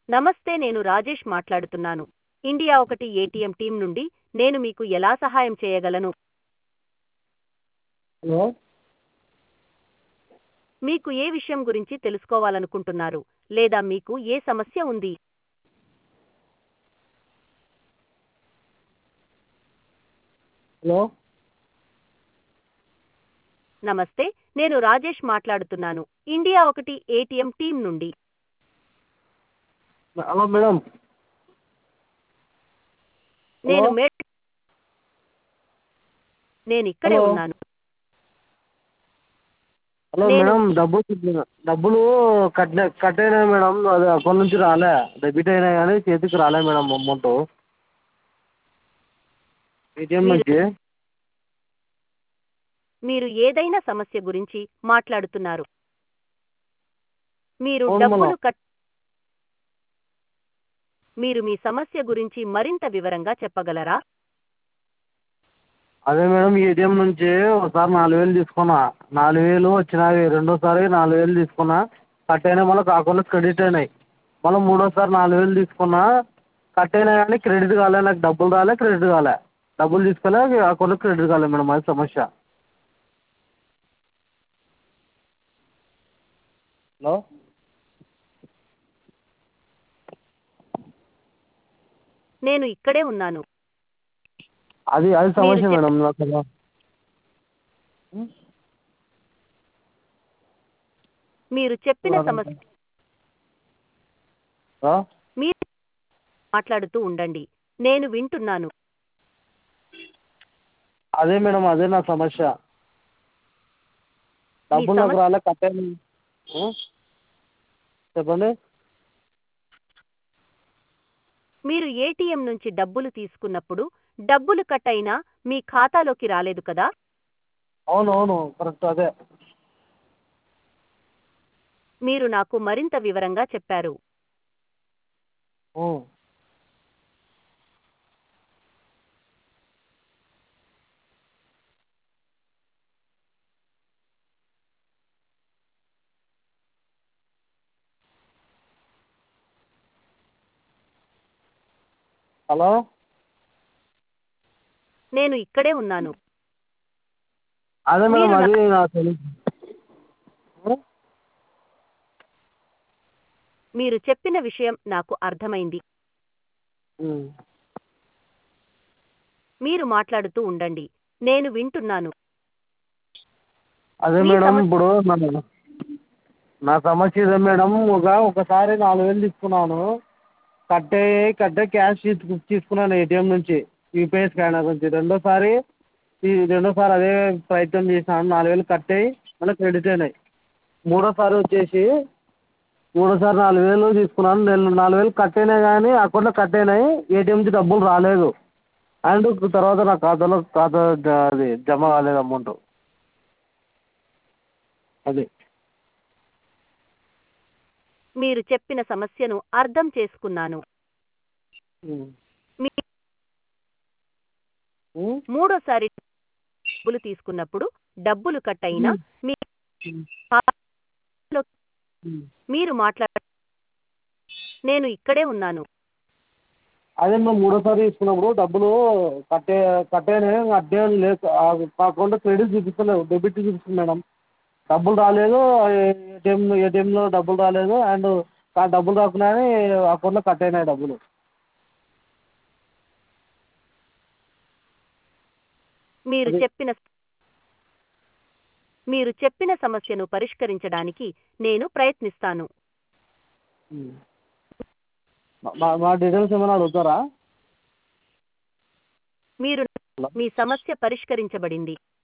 నమస్తే నేను రాజేష్ మాట్లాడుతున్నాను ఇండియా ఒకటి ఏటీఎం టీం నుండి నేను మీకు ఎలా సహాయం చేయగలను హలో మీకు ఏ విషయం గురించి తెలుసుకోవాలనుకుంటున్నారు లేదా మీకు ఏ సమస్య ఉంది హలో నమస్తే నేను రాజేష్ మాట్లాడుతున్నాను ఇండియా ఒకటి ఏటీఎం టీం నుండి హలో మేడం నేను హలో? మే నేను ఇక్కడే హలో? ఉన్నాను హలో నేను- మేడం డబ్బులు డబ్బులు కట్ కట్ అయినాయి మేడం అది అకౌంట్ నుంచి రాలే డెబిట్ అయినాయి కానీ చేతికి రాలే మేడం అమౌంట్ ఏటీఎం మీరు- నుంచి మీరు ఏదైనా సమస్య గురించి మాట్లాడుతున్నారు మీరు అవును డబ్బులు మేడం. కట్ మీరు మీ సమస్య గురించి మరింత వివరంగా చెప్పగలరా అదే మేడం ఏటీఎం నుంచి ఒకసారి నాలుగు వేలు తీసుకున్నా నాలుగు వేలు వచ్చినాయి రెండోసారి నాలుగు వేలు తీసుకున్నా కట్ అయినాయి మళ్ళీ అకౌంట్లో క్రెడిట్ అయినాయి మళ్ళీ మూడోసారి నాలుగు వేలు తీసుకున్నా కట్ అయినాయి కానీ క్రెడిట్ కాలే నాకు డబ్బులు రాలే క్రెడిట్ కాలే డబ్బులు తీసుకోలే అకౌంట్లో క్రెడిట్ కాలే మేడం అది సమస్య హలో నేను ఇక్కడే ఉన్నాను అది అది సమస్య చెప్- మేడం నాకు అలా. మీరు చెప్పిన అలాగే. సమస్య ఆ? మీరు మాట్లాడుతూ ఉండండి నేను వింటున్నాను అదే మేడం అదే నా సమస్య డబ్బులు నాకు సమస్య- రాలే కట్ అయినాయి ఆ? చెప్పండి మీరు ఏటీఎం నుంచి డబ్బులు తీసుకున్నప్పుడు డబ్బులు కట్ అయినా మీ ఖాతాలోకి రాలేదు కదా అవును అవును కరెక్ట్ అదే మీరు నాకు మరింత వివరంగా చెప్పారు ఊ. హలో నేను ఇక్కడే ఉన్నాను అదే మేడం మీరు అది నాకు తెలియదు ఆ? మీరు చెప్పిన విషయం నాకు అర్థమైంది ఊ. మీరు మాట్లాడుతూ ఉండండి నేను వింటున్నాను అదే మీ మేడం సమస్య- ఇప్పుడు మన నా సమస్య ఇదే మేడం ఒక ఒకసారి నాలుగు వేలు తీసుకున్నాను కట్టే కట్టే క్యాష్ తీసుకు తీసుకున్నాను ఏటీఎం నుంచి యూపీఐ స్కానర్ నుంచి రెండోసారి ఈ రెండోసారి అదే ప్రయత్నం చేశాను నాలుగు వేలు కట్ అయ్యి మళ్ళీ క్రెడిట్ అయినాయి మూడోసారి వచ్చేసి మూడోసారి నాలుగు వేలు తీసుకున్నాను నేను నాలుగు వేలు కట్ అయినాయి కానీ అకౌంట్లో కట్ అయినాయి ఏటీఎం నుంచి డబ్బులు రాలేదు అండ్ తర్వాత నా ఖాతాలో ఖాతా జ- అది జమ కాలేదు అమౌంట్ అది మీరు చెప్పిన సమస్యను అర్థం చేసుకున్నాను ఉమ్. మీ ఉమ్. మూడోసారి డబ్బులు తీసుకున్నప్పుడు డబ్బులు కట్ అయినా మీ ఉమ్. ఖాతాలో ఉమ్. మీరు మీరు మాట్లాడ నేను ఇక్కడే ఉన్నాను అదే మేము మూడోసారి తీసుకున్నప్పుడు డబ్బులు కట్టే కట్టేనే అట్టే లేదు ఆ అకౌంట్లో క్రెడిట్ చూపిస్తలేదు డెబిట్ చూపిస్తుంది మేడం డబ్బులు రాలేదు ఏటీఎం ఏటీఎంలో డబ్బులు రాలేదు అండ్ ఆ డబ్బులు రాకుండా అకౌంట్లో కట్ అయినాయి డబ్బులు మీరు అది- చెప్పిన మీరు చెప్పిన సమస్యను పరిష్కరించడానికి నేను ప్రయత్నిస్తాను ఉమ్. మా మా డీటెయిల్స్ ఏమైనా అడుగుతారా మీరు హలో మీ సమస్య పరిష్కరించబడింది